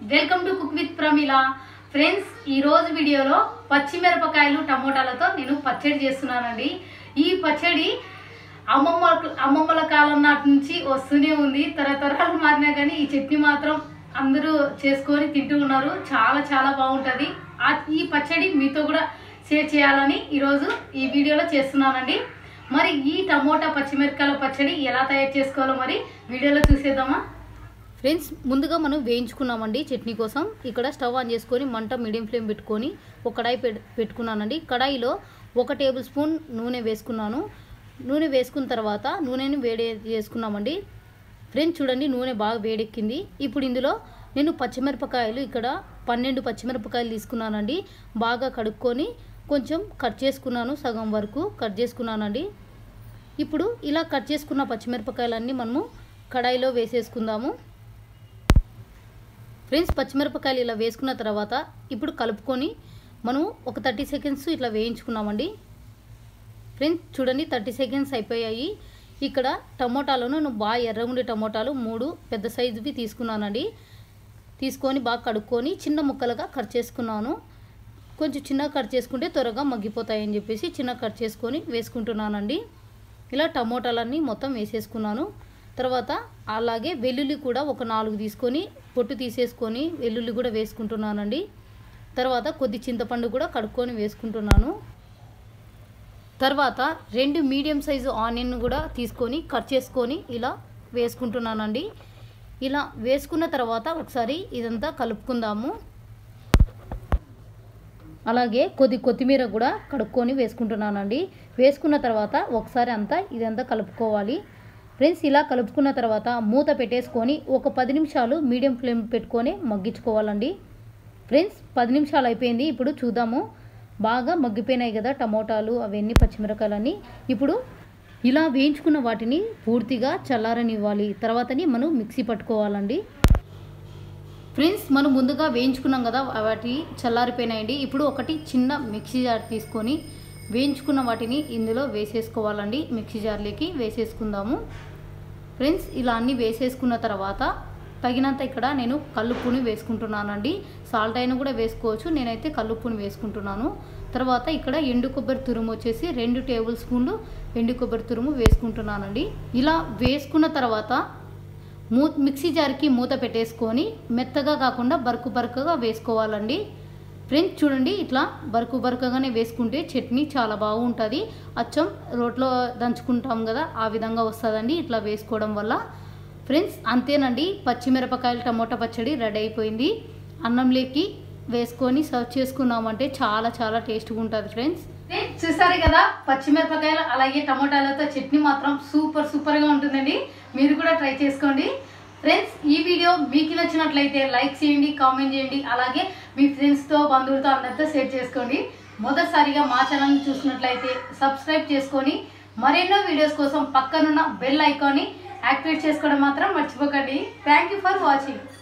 welcome to cook with Pramila friends ఈ రోజు వీడియోలో పచ్చిమిరపకాయలు టమోటాలతో నేను పచ్చడి చేస్తున్నానండి ఈ పచ్చడి అమ్మమ్మ అమ్మమ్మల కాలం నాటి నుంచి వస్తూనే ఉంది తరతరాలు మారినా కానీ ఈ చట్నీ మాత్రం అందరూ చేసుకొని తింటూ ఉన్నారు చాలా చాలా బాగుంటుంది ఆ ఈ పచ్చడి మీతో కూడా షేర్ చేయాలని ఈరోజు ఈ వీడియోలో చేస్తున్నానండి మరి ఈ టమోటా పచ్చిమిరపకాయల పచ్చడి ఎలా తయారు చేసుకోవాలో మరి వీడియోలో చూసేద్దామా ఫ్రెండ్స్ ముందుగా మనం వేయించుకున్నామండి చట్నీ కోసం ఇక్కడ స్టవ్ ఆన్ చేసుకొని మంట మీడియం ఫ్లేమ్ పెట్టుకొని ఒక కడాయి పెట్ పెట్టుకున్నానండి కడాయిలో ఒక టేబుల్ స్పూన్ నూనె వేసుకున్నాను నూనె వేసుకున్న తర్వాత నూనెని వేడి చేసుకున్నామండి ఫ్రెండ్స్ చూడండి నూనె బాగా వేడెక్కింది ఇప్పుడు ఇందులో నేను పచ్చిమిరపకాయలు ఇక్కడ పన్నెండు పచ్చిమిరపకాయలు తీసుకున్నానండి బాగా కడుక్కొని కొంచెం కట్ చేసుకున్నాను సగం వరకు కట్ చేసుకున్నానండి ఇప్పుడు ఇలా కట్ చేసుకున్న పచ్చిమిరపకాయలన్నీ మనము కడాయిలో వేసేసుకుందాము ఫ్రెండ్స్ పచ్చిమిరపకాయలు ఇలా వేసుకున్న తర్వాత ఇప్పుడు కలుపుకొని మనం ఒక థర్టీ సెకండ్స్ ఇట్లా వేయించుకున్నామండి ఫ్రెండ్స్ చూడండి థర్టీ సెకండ్స్ అయిపోయాయి ఇక్కడ టమోటాలను నేను బాగా ఎర్రగుండే టమోటాలు మూడు పెద్ద సైజువి తీసుకున్నానండి తీసుకొని బాగా కడుక్కొని చిన్న ముక్కలుగా కట్ చేసుకున్నాను కొంచెం చిన్నగా కట్ చేసుకుంటే త్వరగా మగ్గిపోతాయని చెప్పేసి చిన్న కట్ చేసుకొని వేసుకుంటున్నానండి ఇలా టమోటాలన్నీ మొత్తం వేసేసుకున్నాను తర్వాత అలాగే వెల్లుల్లి కూడా ఒక నాలుగు తీసుకొని పొట్టు తీసేసుకొని వెల్లుల్లి కూడా వేసుకుంటున్నానండి తర్వాత కొద్ది చింతపండు కూడా కడుక్కొని వేసుకుంటున్నాను తర్వాత రెండు మీడియం సైజు ఆనియన్ కూడా తీసుకొని కట్ చేసుకొని ఇలా వేసుకుంటున్నానండి ఇలా వేసుకున్న తర్వాత ఒకసారి ఇదంతా కలుపుకుందాము అలాగే కొద్ది కొత్తిమీర కూడా కడుక్కొని వేసుకుంటున్నానండి వేసుకున్న తర్వాత ఒకసారి అంతా ఇదంతా కలుపుకోవాలి ఫ్రెండ్స్ ఇలా కలుపుకున్న తర్వాత మూత పెట్టేసుకొని ఒక పది నిమిషాలు మీడియం ఫ్లేమ్ పెట్టుకొని మగ్గించుకోవాలండి ఫ్రెండ్స్ పది నిమిషాలు అయిపోయింది ఇప్పుడు చూద్దాము బాగా మగ్గిపోయినాయి కదా టమోటాలు అవన్నీ పచ్చిమిరకాయలన్నీ ఇప్పుడు ఇలా వేయించుకున్న వాటిని పూర్తిగా చల్లారనివ్వాలి తర్వాతని మనం మిక్సీ పట్టుకోవాలండి ఫ్రెండ్స్ మనం ముందుగా వేయించుకున్నాం కదా వాటి చల్లారిపోయినాయండి ఇప్పుడు ఒకటి చిన్న మిక్సీ జార్ తీసుకొని వేయించుకున్న వాటిని ఇందులో వేసేసుకోవాలండి మిక్సీ జార్లోకి వేసేసుకుందాము ఫ్రెండ్స్ ఇలా అన్నీ వేసేసుకున్న తర్వాత తగినంత ఇక్కడ నేను కల్లుప్పుని వేసుకుంటున్నానండి సాల్ట్ అయినా కూడా వేసుకోవచ్చు నేనైతే కల్లుప్పుని వేసుకుంటున్నాను తర్వాత ఇక్కడ ఎండు కొబ్బరి తురుము వచ్చేసి రెండు టేబుల్ స్పూన్లు ఎండు కొబ్బరి తురుము వేసుకుంటున్నానండి ఇలా వేసుకున్న తర్వాత మూ మిక్సీ జార్కి మూత పెట్టేసుకొని మెత్తగా కాకుండా బరుకు బరుకుగా వేసుకోవాలండి ఫ్రెండ్స్ చూడండి ఇట్లా బరుకు బరుకుగానే వేసుకుంటే చట్నీ చాలా బాగుంటుంది అచ్చం రోట్లో దంచుకుంటాం కదా ఆ విధంగా వస్తుందండి ఇట్లా వేసుకోవడం వల్ల ఫ్రెండ్స్ అంతేనండి పచ్చిమిరపకాయలు టమోటా పచ్చడి రెడీ అయిపోయింది అన్నంలోకి వేసుకొని సర్వ్ చేసుకున్నామంటే చాలా చాలా టేస్ట్గా ఉంటుంది ఫ్రెండ్స్ చూసారు కదా పచ్చిమిరపకాయలు అలాగే టమోటాలతో చట్నీ మాత్రం సూపర్ సూపర్గా ఉంటుందండి మీరు కూడా ట్రై చేసుకోండి ఫ్రెండ్స్ ఈ వీడియో మీకు నచ్చినట్లయితే లైక్ చేయండి కామెంట్ చేయండి అలాగే మీ ఫ్రెండ్స్తో బంధువులతో అందరితో షేర్ చేసుకోండి మొదటిసారిగా మా ఛానల్ని చూసినట్లయితే సబ్స్క్రైబ్ చేసుకొని మరెన్నో వీడియోస్ కోసం పక్కనున్న బెల్ ఐకాన్ని యాక్టివేట్ చేసుకోవడం మాత్రం మర్చిపోకండి థ్యాంక్ యూ ఫర్ వాచింగ్